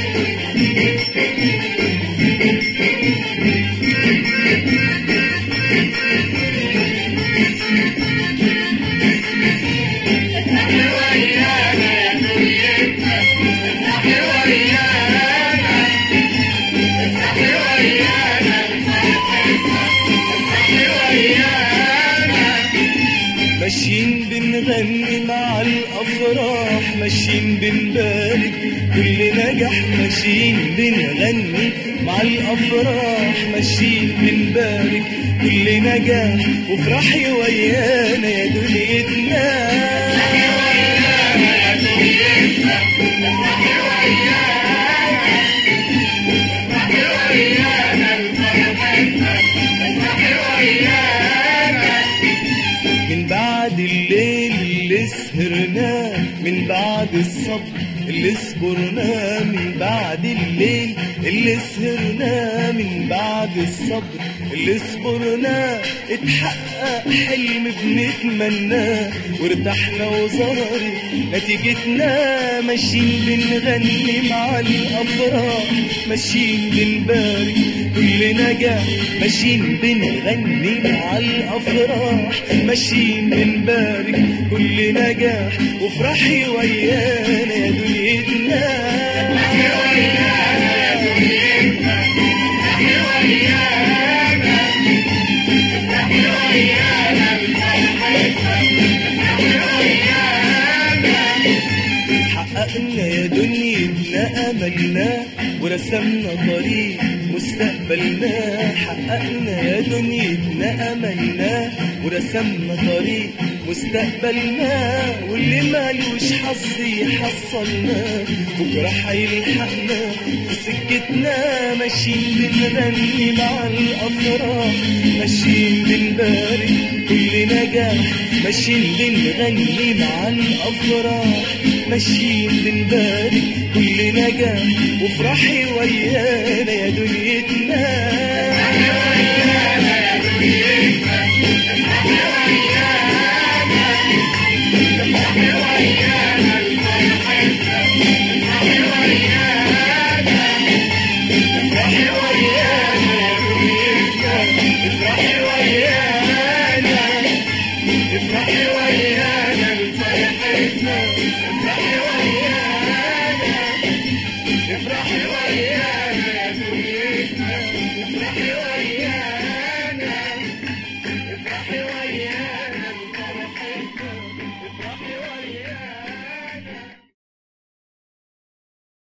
ماشيين بنغني مع الافراح ماشيين بنبارك كل نجاح ماشيين بنغني مع الافراح ماشيين بنبارك كل نجاح وافرحي ويانا يا دنيتنا من بعد الليل اللي سهرناه من بعد الصبر اللي صبرناه من بعد الليل اللي سهرناه من بعد الصبر اللي صبرناه اتحقق حلم بنتمناه وارتحنا وظهرت نتيجتنا ماشيين بنغني مع الافراح ماشيين بنبارك كل نجاح ماشيين بنغني مع الافراح ماشيين بنبارك كل نجاح وافرحي ويانا يا دنيتنا حققنا يا دنيتنا املنا ورسمنا طريق مستقبلنا حققنا يا دنيتنا املنا ورسمنا طريق مستقبلنا واللي مالوش حظ يحصلنا بكره هيلحقنا في سكتنا ماشيين بنغني مع الافراح ماشيين بنبارك كل نجاح ماشيين بنغني مع الافراح ماشيين بنبارك كل نجاح وافرحي ويانا يا دنيتنا